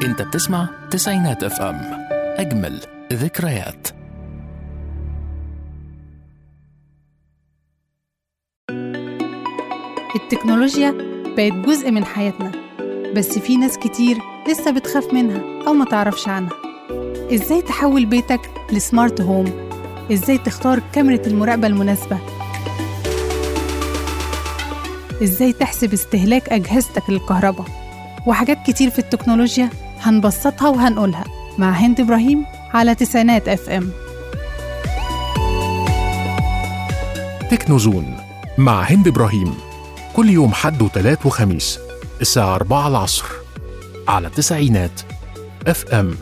انت بتسمع تسعينات اف ام اجمل ذكريات التكنولوجيا بقت جزء من حياتنا بس في ناس كتير لسه بتخاف منها أو ما تعرفش عنها إزاي تحول بيتك لسمارت هوم إزاي تختار كاميرا المراقبة المناسبة إزاي تحسب استهلاك أجهزتك للكهرباء وحاجات كتير في التكنولوجيا هنبسطها وهنقولها مع هند إبراهيم على تسعينات اف ام تكنوزون مع هند ابراهيم كل يوم حد وتلات وخميس الساعة 4 العصر على تسعينات اف ام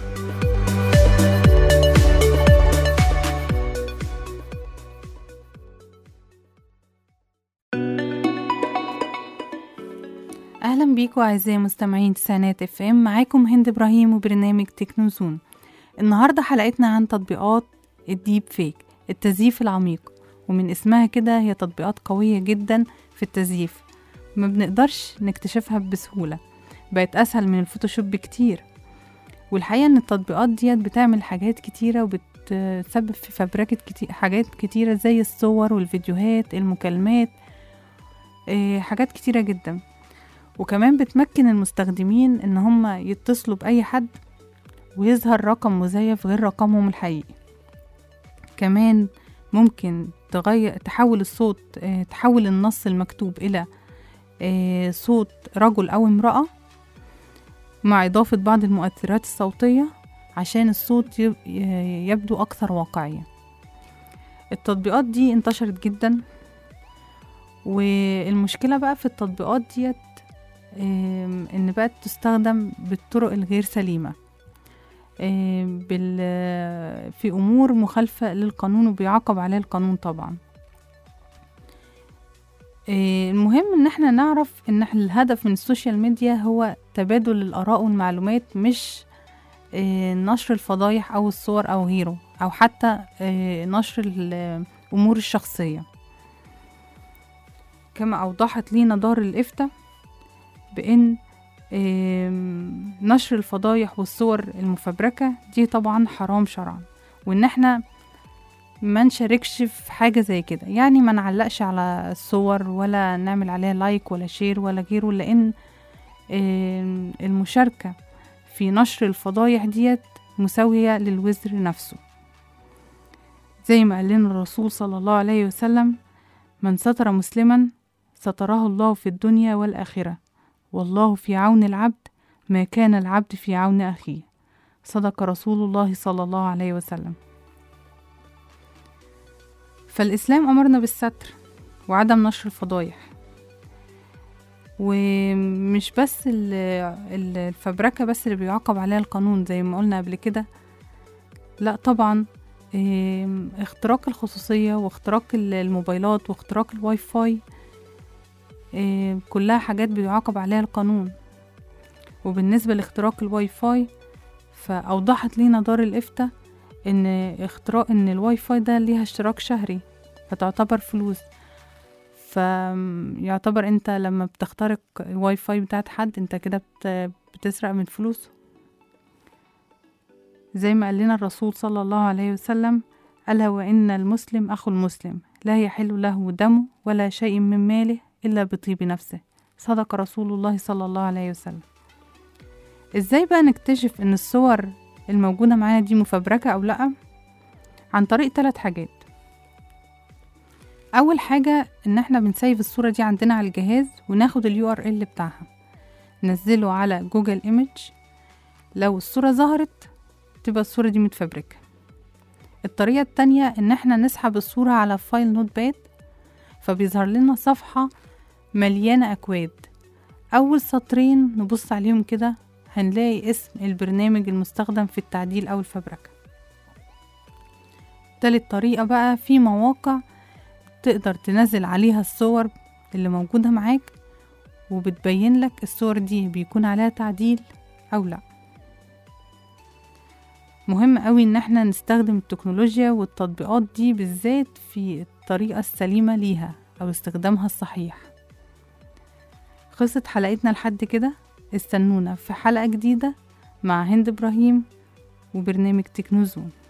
اهلا بيكم اعزائي مستمعين تسعينات اف ام معاكم هند ابراهيم وبرنامج تكنوزون النهارده حلقتنا عن تطبيقات الديب فيك التزييف العميق ومن اسمها كده هي تطبيقات قوية جدا في التزييف ما بنقدرش نكتشفها بسهولة بقت اسهل من الفوتوشوب بكتير والحقيقة ان التطبيقات ديت بتعمل حاجات كتيرة وبتسبب في فبركة كتير حاجات كتيرة زي الصور والفيديوهات المكالمات إيه، حاجات كتيرة جدا وكمان بتمكن المستخدمين ان هم يتصلوا باي حد ويظهر رقم مزيف غير رقمهم الحقيقي كمان ممكن تغير تحول الصوت آه، تحول النص المكتوب الى آه، صوت رجل او امرأة مع اضافة بعض المؤثرات الصوتية عشان الصوت يب- ي- يبدو اكثر واقعية التطبيقات دي انتشرت جدا والمشكلة بقى في التطبيقات ديت آم، ان بقت تستخدم بالطرق الغير سليمة آم، بال في امور مخالفة للقانون وبيعاقب عليها القانون طبعا آه، المهم ان احنا نعرف ان احنا الهدف من السوشيال ميديا هو تبادل الاراء والمعلومات مش آه، نشر الفضايح او الصور او غيره او حتى آه، نشر الامور الشخصية كما اوضحت لينا دار الافتاء بان آم، نشر الفضايح والصور المفبركة دي طبعا حرام شرعا وان احنا ما نشاركش في حاجة زي كده يعني ما نعلقش على الصور ولا نعمل عليها لايك ولا شير ولا غيره لان آم، المشاركة في نشر الفضايح ديت مساوية للوزر نفسه زي ما قال لنا الرسول صلى الله عليه وسلم من ستر مسلما ستره الله في الدنيا والآخرة والله في عون العبد ما كان العبد في عون أخيه صدق رسول الله صلى الله عليه وسلم فالإسلام أمرنا بالستر وعدم نشر الفضايح ومش بس ال- ال- الفبركة بس اللي بيعاقب عليها القانون زي ما قلنا قبل كده لا طبعا إم، اختراق الخصوصية واختراق ال- الموبايلات واختراق الواي فاي إيه، كلها حاجات بيعاقب عليها القانون وبالنسبة لاختراق الواي فاي فأوضحت لينا دار الإفتاء إن اختراق إن الواي فاي ده ليها اشتراك شهري فتعتبر فلوس فيعتبر انت لما بتخترق الواي فاي بتاعت حد انت كده بت- بتسرق من فلوسه زي ما قال لنا الرسول صلى الله عليه وسلم ألا وإن المسلم أخو المسلم لا يحل له دمه ولا شيء من ماله إلا بطيب نفسه صدق رسول الله صلى الله عليه وسلم إزاي بقى نكتشف إن الصور الموجودة معانا دي مفبركة أو لأ عن طريق ثلاث حاجات أول حاجة إن إحنا بنسيف الصورة دي عندنا على الجهاز وناخد اليو ار ال بتاعها ننزله على جوجل ايمج لو الصورة ظهرت تبقى الصورة دي متفبركة الطريقة التانية إن إحنا نسحب الصورة على فايل نوت باد فبيظهر لنا صفحة مليانة أكواد أول سطرين نبص عليهم كده هنلاقي اسم البرنامج المستخدم في التعديل أو الفبركة تالت طريقة بقى في مواقع تقدر تنزل عليها الصور اللي موجودة معاك وبتبين لك الصور دي بيكون عليها تعديل أو لأ مهم قوي ان احنا نستخدم التكنولوجيا والتطبيقات دي بالذات في الطريقة السليمة ليها او استخدامها الصحيح خلصت حلقتنا لحد كده استنونا في حلقة جديدة مع هند إبراهيم وبرنامج تكنوزون